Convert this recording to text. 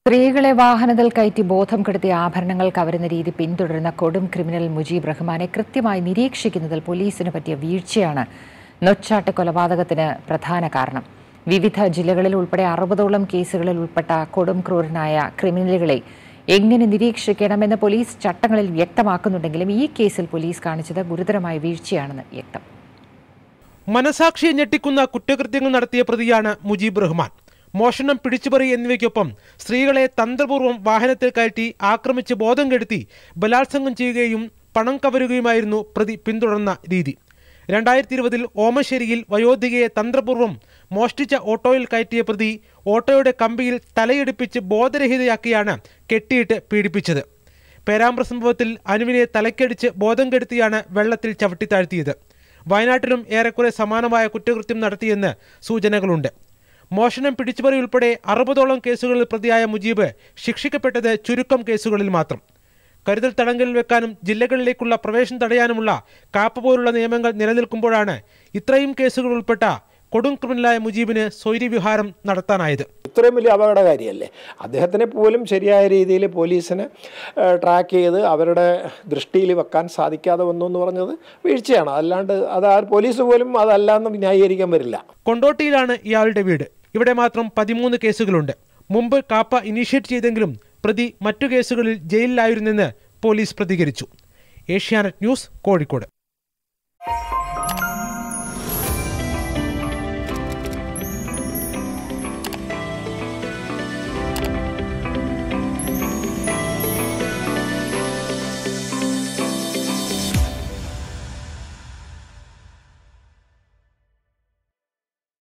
സ്ത്രീകളെ വാഹനത്തിൽ കയറ്റി ബോധം കെടുത്തി ആഭരണങ്ങൾ കവരുന്ന രീതി പിന്തുടരുന്ന കൊടും ക്രിമിനൽ മുജീബ് റഹ്മാനെ കൃത്യമായി നിരീക്ഷിക്കുന്നതിൽ പോലീസിന് പറ്റിയ വീഴ്ചയാണ് നൊച്ചാട്ട് കൊലപാതകത്തിന് പ്രധാന കാരണം വിവിധ ജില്ലകളിൽ ഉൾപ്പെടെ അറുപതോളം കേസുകളിൽ ഉൾപ്പെട്ട കൊടും ക്രൂരനായ ക്രിമിനലുകളെ എങ്ങനെ നിരീക്ഷിക്കണമെന്ന് പോലീസ് ചട്ടങ്ങളിൽ വ്യക്തമാക്കുന്നുണ്ടെങ്കിലും ഈ കേസിൽ പോലീസ് കാണിച്ചത് ഗുരുതരമായ വീഴ്ചയാണെന്ന് വ്യക്തം മനസാക്ഷിയെ ഞെട്ടിക്കുന്ന കുറ്റകൃത്യങ്ങൾ നടത്തിയ പ്രതിയാണ് മുജീബ് റഹ്മാൻ മോഷണം പിടിച്ചുപറി എന്നിവയ്ക്കൊപ്പം സ്ത്രീകളെ തന്ത്രപൂർവ്വം വാഹനത്തിൽ കയറ്റി ആക്രമിച്ച് ബോധം കെടുത്തി ബലാത്സംഗം ചെയ്യുകയും പണം കവരുകയുമായിരുന്നു പ്രതി പിന്തുടർന്ന രീതി രണ്ടായിരത്തി ഇരുപതിൽ ഓമശ്ശേരിയിൽ വയോധികയെ തന്ത്രപൂർവ്വം മോഷ്ടിച്ച ഓട്ടോയിൽ കയറ്റിയ പ്രതി ഓട്ടോയുടെ കമ്പിയിൽ തലയെടുപ്പിച്ച് ബോധരഹിതയാക്കിയാണ് കെട്ടിയിട്ട് പീഡിപ്പിച്ചത് പേരാമ്പ്ര സംഭവത്തിൽ അനുവിനെ തലക്കടിച്ച് ബോധം കെടുത്തിയാണ് വെള്ളത്തിൽ ചവിട്ടിത്താഴ്ത്തിയത് വയനാട്ടിലും ഏറെക്കുറെ സമാനമായ കുറ്റകൃത്യം നടത്തിയെന്ന് സൂചനകളുണ്ട് മോഷണം പിടിച്ചുപറി ഉൾപ്പെടെ അറുപതോളം കേസുകളിൽ പ്രതിയായ മുജീബ് ശിക്ഷിക്കപ്പെട്ടത് ചുരുക്കം കേസുകളിൽ മാത്രം കരുതൽ തടങ്കലിൽ വെക്കാനും ജില്ലകളിലേക്കുള്ള പ്രവേശനം തടയാനുമുള്ള കാപ്പ പോലുള്ള നിയമങ്ങൾ നിലനിൽക്കുമ്പോഴാണ് ഇത്രയും കേസുകൾ ഉൾപ്പെട്ട കൊടും ക്രിമിനലായ മുജീബിന് സ്വൈര്യവിഹാരം നടത്താനായത് ഇത്രയും വലിയ അപകടകാരിയല്ലേ അദ്ദേഹത്തിനെ പോലും ശരിയായ രീതിയിൽ പോലീസിന് ട്രാക്ക് ചെയ്ത് അവരുടെ ദൃഷ്ടിയിൽ വെക്കാൻ സാധിക്കാതെ വന്നു എന്ന് പറഞ്ഞത് വീഴ്ചയാണ് അല്ലാണ്ട് അത് ആ പോലീസ് പോലും അതല്ലാന്ന് ന്യായീകരിക്കാൻ വരില്ല കൊണ്ടോട്ടിയിലാണ് ഇയാളുടെ വീട് ഇവിടെ മാത്രം പതിമൂന്ന് കേസുകളുണ്ട് മുമ്പ് കാപ്പ ഇനീഷ്യേറ്റ് ചെയ്തെങ്കിലും പ്രതി മറ്റു കേസുകളിൽ ജയിലിലായിരുന്നെന്ന് പോലീസ് പ്രതികരിച്ചു ഏഷ്യാനെറ്റ് ന്യൂസ് കോഴിക്കോട്